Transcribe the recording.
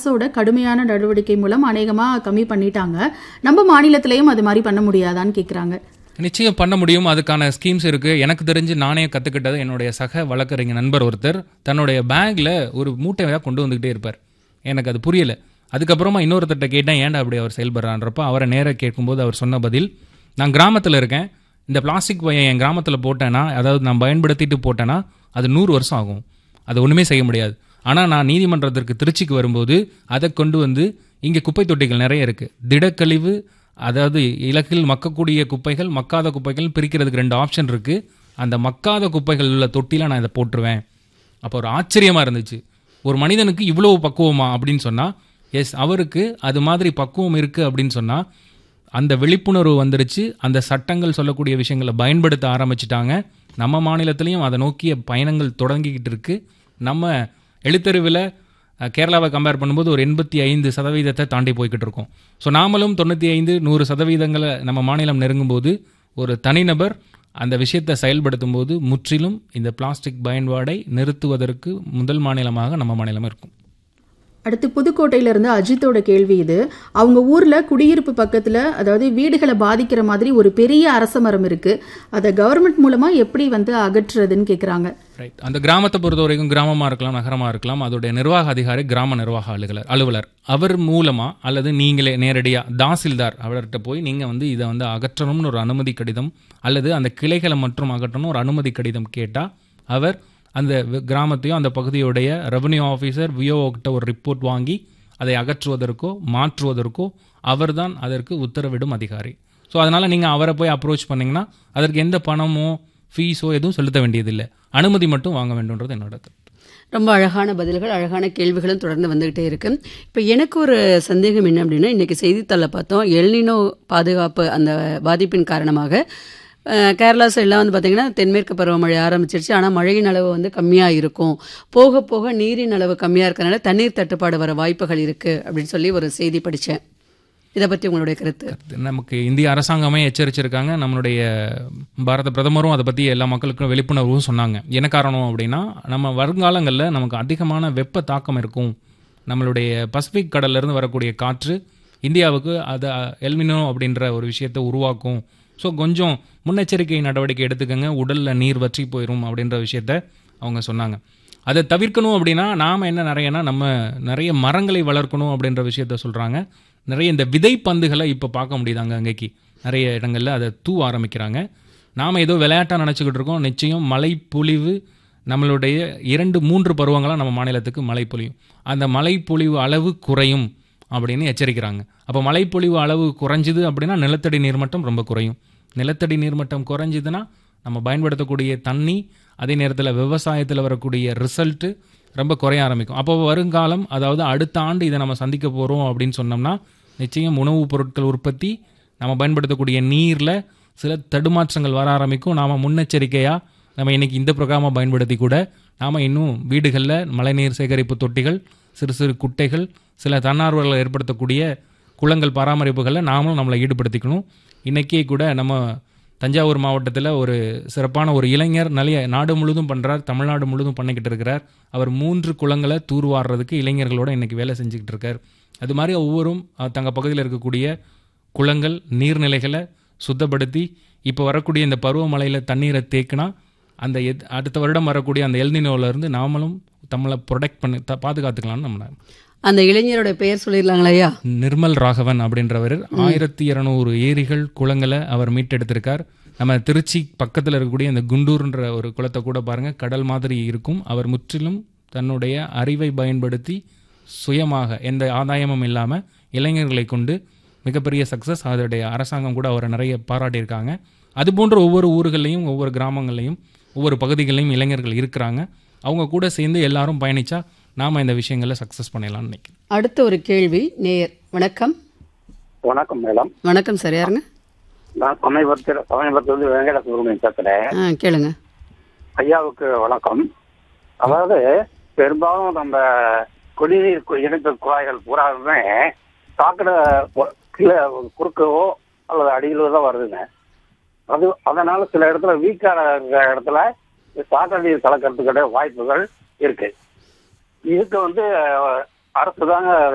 அரசோட கடுமையான நடவடிக்கை மூலம் அநேகமா கம்மி பண்ணிட்டாங்க நம்ம மாநிலத்திலயும் அது மாதிரி பண்ண முடியாதான்னு கேக்குறாங்க நிச்சயம் பண்ண முடியும் அதுக்கான ஸ்கீம்ஸ் இருக்கு எனக்கு தெரிஞ்சு நானே கத்துக்கிட்டது என்னுடைய சக வழக்கறிஞர் நண்பர் ஒருத்தர் தன்னுடைய பேக்ல ஒரு மூட்டையாக கொண்டு வந்துகிட்டே இருப்பார் எனக்கு அது புரியல அதுக்கப்புறமா இன்னொருத்தர்கிட்ட கேட்டேன் ஏன்டா அப்படி அவர் செயல்படுறான்றப்ப அவரை நேரா கேட்கும்போது அவர் சொன்ன பதில் நான் கிராமத்தில் இருக்கேன் இந்த பிளாஸ்டிக் பையை என் கிராமத்தில் போட்டேன்னா அதாவது நான் பயன்படுத்திட்டு போட்டேன்னா அது நூறு வருஷம் ஆகும் அது ஒன்றுமே செய்ய முடியாது ஆனால் நான் நீதிமன்றத்திற்கு திருச்சிக்கு வரும்போது அதை கொண்டு வந்து இங்கே குப்பை தொட்டிகள் நிறைய இருக்குது திடக்கழிவு அதாவது இலக்கில் மக்கக்கூடிய குப்பைகள் மக்காத குப்பைகள் பிரிக்கிறதுக்கு ரெண்டு ஆப்ஷன் இருக்குது அந்த மக்காத குப்பைகள் உள்ள தொட்டியில் நான் இதை போட்டுருவேன் அப்போ ஒரு ஆச்சரியமாக இருந்துச்சு ஒரு மனிதனுக்கு இவ்வளவு பக்குவமா அப்படின்னு சொன்னால் எஸ் அவருக்கு அது மாதிரி பக்குவம் இருக்குது அப்படின்னு சொன்னால் அந்த விழிப்புணர்வு வந்துருச்சு அந்த சட்டங்கள் சொல்லக்கூடிய விஷயங்களை பயன்படுத்த ஆரம்பிச்சிட்டாங்க நம்ம மாநிலத்திலையும் அதை நோக்கிய பயணங்கள் தொடங்கிக்கிட்டு இருக்கு நம்ம எழுத்தறிவில் அஹ், கேரளாவை கம்பேர் பண்ணும்போது ஒரு எண்பத்தி ஐந்து சதவீதத்தை தாண்டி போய்கிட்டு இருக்கோம் ஸோ நாமளும் தொண்ணூற்றி ஐந்து நூறு சதவீதங்களை நம்ம மாநிலம் நெருங்கும்போது ஒரு தனிநபர் அந்த விஷயத்தை செயல்படுத்தும் போது முற்றிலும் இந்த பிளாஸ்டிக் பயன்பாடை நிறுத்துவதற்கு முதல் மாநிலமாக நம்ம மாநிலம் இருக்கும் அடுத்து புதுக்கோட்டையில இருந்து அஜித்தோட கேள்வி இது அவங்க ஊர்ல குடியிருப்பு பக்கத்துல அதாவது வீடுகளை பாதிக்கிற மாதிரி ஒரு பெரிய அரச மரம் இருக்கு அதை கவர்மெண்ட் மூலமா எப்படி வந்து அகற்றுறதுன்னு கேக்குறாங்க ரைட் அந்த கிராமத்தை பொறுத்த வரைக்கும் கிராமமாக இருக்கலாம் நகரமாக இருக்கலாம் அதோடைய நிர்வாக அதிகாரி கிராம நிர்வாக அலுவலர் அலுவலர் அவர் மூலமாக அல்லது நீங்களே நேரடியாக தாசில்தார் அவர்கிட்ட போய் நீங்கள் வந்து இதை வந்து அகற்றணும்னு ஒரு அனுமதி கடிதம் அல்லது அந்த கிளைகளை மற்றும் அகற்றணும் ஒரு அனுமதி கடிதம் கேட்டால் அவர் அந்த வி- கிராமத்தையும் அந்த பகுதியுடைய ரெவன்யூ ஆஃபீஸர் விஓ கிட்ட ஒரு ரிப்போர்ட் வாங்கி அதை அகற்றுவதற்கோ மாற்றுவதற்கோ அவர்தான் அதற்கு உத்தரவிடும் அதிகாரி ஸோ அதனால் நீங்கள் அவரை போய் அப்ரோச் பண்ணீங்கன்னா அதற்கு எந்த பணமோ ஃபீஸோ எதுவும் செலுத்த வேண்டியதில்லை அனுமதி மட்டும் வாங்க வேண்டும்ன்றது என்னோட கருத்து ரொம்ப அழகான பதில்கள் அழகான கேள்விகளும் தொடர்ந்து வந்துகிட்டே இருக்கு இப்போ எனக்கு ஒரு சந்தேகம் என்ன அப்படின்னா இன்னைக்கு செய்தித்தாளில் பார்த்தோம் எல்னினோ பாதுகாப்பு அந்த பாதிப்பின் காரணமாக அஹ், கேரளா சைட்லாம் வந்து பார்த்தீங்கன்னா தென்மேற்கு பருவமழை ஆரம்பிச்சிருச்சு ஆனால் மழையின் அளவு வந்து கம்மியாக இருக்கும் போக போக நீரின் அளவு கம்மியாக இருக்கறனால தண்ணீர் தட்டுப்பாடு வர வாய்ப்புகள் இருக்குது அப்படின்னு சொல்லி ஒரு செய்தி படித்தேன் இதை பற்றி உங்களுடைய கருத்து நமக்கு இந்திய அரசாங்கமே எச்சரிச்சிருக்காங்க நம்மளுடைய பாரத பிரதமரும் அதை பற்றி எல்லா மக்களுக்கும் விழிப்புணர்வும் சொன்னாங்க என்ன காரணம் அப்படின்னா நம்ம வருங்காலங்களில் நமக்கு அதிகமான வெப்ப தாக்கம் இருக்கும் நம்மளுடைய பசிபிக் கடல்ல இருந்து வரக்கூடிய காற்று இந்தியாவுக்கு அதை எல்மினோ அப்படின்ற ஒரு விஷயத்தை உருவாக்கும் ஸோ கொஞ்சம் முன்னெச்சரிக்கை நடவடிக்கை எடுத்துக்கங்க உடலில் நீர் வற்றி போயிடும் அப்படின்ற விஷயத்த அவங்க சொன்னாங்க அதை தவிர்க்கணும் அப்படின்னா நாம் என்ன நிறையனா நம்ம நிறைய மரங்களை வளர்க்கணும் அப்படின்ற விஷயத்த சொல்கிறாங்க நிறைய இந்த விதை பந்துகளை இப்போ பார்க்க முடியுதாங்க அங்கேக்கு நிறைய இடங்களில் அதை தூவ ஆரம்பிக்கிறாங்க நாம் ஏதோ விளையாட்டாக நினச்சிக்கிட்டு இருக்கோம் நிச்சயம் மழை பொழிவு நம்மளுடைய இரண்டு மூன்று பருவங்களாக நம்ம மாநிலத்துக்கு மழை பொழியும் அந்த மழை பொழிவு அளவு குறையும் அப்படின்னு எச்சரிக்கிறாங்க அப்போ மழைப்பொழிவு அளவு குறைஞ்சுது அப்படின்னா நிலத்தடி நீர்மட்டம் ரொம்ப குறையும் நிலத்தடி நீர்மட்டம் குறைஞ்சுதுன்னா நம்ம பயன்படுத்தக்கூடிய தண்ணி அதே நேரத்தில் விவசாயத்தில் வரக்கூடிய ரிசல்ட்டு ரொம்ப குறைய ஆரம்பிக்கும் அப்போ வருங்காலம் அதாவது அடுத்த ஆண்டு இதை நம்ம சந்திக்க போகிறோம் அப்படின்னு சொன்னோம்னா நிச்சயம் உணவுப் பொருட்கள் உற்பத்தி நம்ம பயன்படுத்தக்கூடிய நீரில் சில தடுமாற்றங்கள் வர ஆரம்பிக்கும் நாம் முன்னெச்சரிக்கையாக நம்ம இன்னைக்கு இந்த ப்ரோக்ராமை பயன்படுத்தி கூட நாம் இன்னும் வீடுகளில் மழைநீர் சேகரிப்பு தொட்டிகள் சிறு சிறு குட்டைகள் சில தன்னார்வலர்கள் ஏற்படுத்தக்கூடிய குளங்கள் பராமரிப்புகளில் நாமளும் நம்மளை ஈடுபடுத்திக்கணும் இன்றைக்கே கூட நம்ம தஞ்சாவூர் மாவட்டத்தில் ஒரு சிறப்பான ஒரு இளைஞர் நிறைய நாடு முழுதும் பண்ணுறார் தமிழ்நாடு முழுதும் பண்ணிக்கிட்டு இருக்கிறார் அவர் மூன்று குளங்களை தூர்வாடுறதுக்கு இளைஞர்களோட இன்னைக்கு வேலை செஞ்சுக்கிட்டு இருக்கார் அது மாதிரி ஒவ்வொரும் அஹ், தங்க பகுதியில் இருக்கக்கூடிய குளங்கள் நீர்நிலைகளை சுத்தப்படுத்தி இப்போ வரக்கூடிய இந்த பருவமழையில் தண்ணீரை தேக்கினா அந்த எத் அடுத்த வருடம் வரக்கூடிய அந்த எல்னினோல இருந்து நாமளும் நம்மளை ப்ரொடெக்ட் பண்ணி த- பாதுகாத்துக்கலாம்னு நம்ம அந்த இளைஞரோட பெயர் சொல்லிடலாங்களா ஐயா நிர்மல் ராகவன் அப்படின்றவர் ஆயிரத்தி இருநூறு ஏரிகள் குளங்களை அவர் மீட்டெடுத்திருக்கார் நம்ம திருச்சி பக்கத்தில் இருக்கக்கூடிய இந்த குண்டூர்ன்ற ஒரு குளத்தை கூட பாருங்க கடல் மாதிரி இருக்கும் அவர் முற்றிலும் தன்னுடைய அறிவை பயன்படுத்தி சுயமாக எந்த ஆதாயமும் இல்லாமல் இளைஞர்களை கொண்டு மிகப்பெரிய சக்ஸஸ் அதோடைய அரசாங்கம் கூட அவரை நிறைய பாராட்டியிருக்காங்க அது போன்ற ஒவ்வொரு ஊர்களையும் ஒவ்வொரு கிராமங்கள்லையும் ஒவ்வொரு பகுதிகளையும் இளைஞர்கள் இருக்கிறாங்க அவங்க கூட சேர்ந்து எல்லாரும் பயணிச்சா நாம இந்த விஷயங்களை சக்ஸஸ் பண்ணிடலாம்னு நினைக்கிறேன் அடுத்த ஒரு கேள்வி நேயர் வணக்கம் வணக்கம் மேடம் வணக்கம் சார் யாருங்க நான் சமயபுரத்தில் சமயபுரத்துலேருந்து வெங்கட சுப்ரமணியன் பேசுகிறேன் ஆ கேளுங்க ஐயாவுக்கு வணக்கம் அதாவது பெரும்பாலும் நம்ம குடிநீர் கு- இணைப்பு குழாய்கள் பூராவுமே சாக்கடை ஒ- கீழே குறுக்கவோ அல்லது அடியிலோ தான் வருதுங்க அது அதனால சில இடத்துல வீக்கான இடத்துல சாக்கடை நீர் கலக்கிறதுக்கு வாய்ப்புகள் இருக்கு இதுக்கு வந்து அஹ், அரசு தாங்க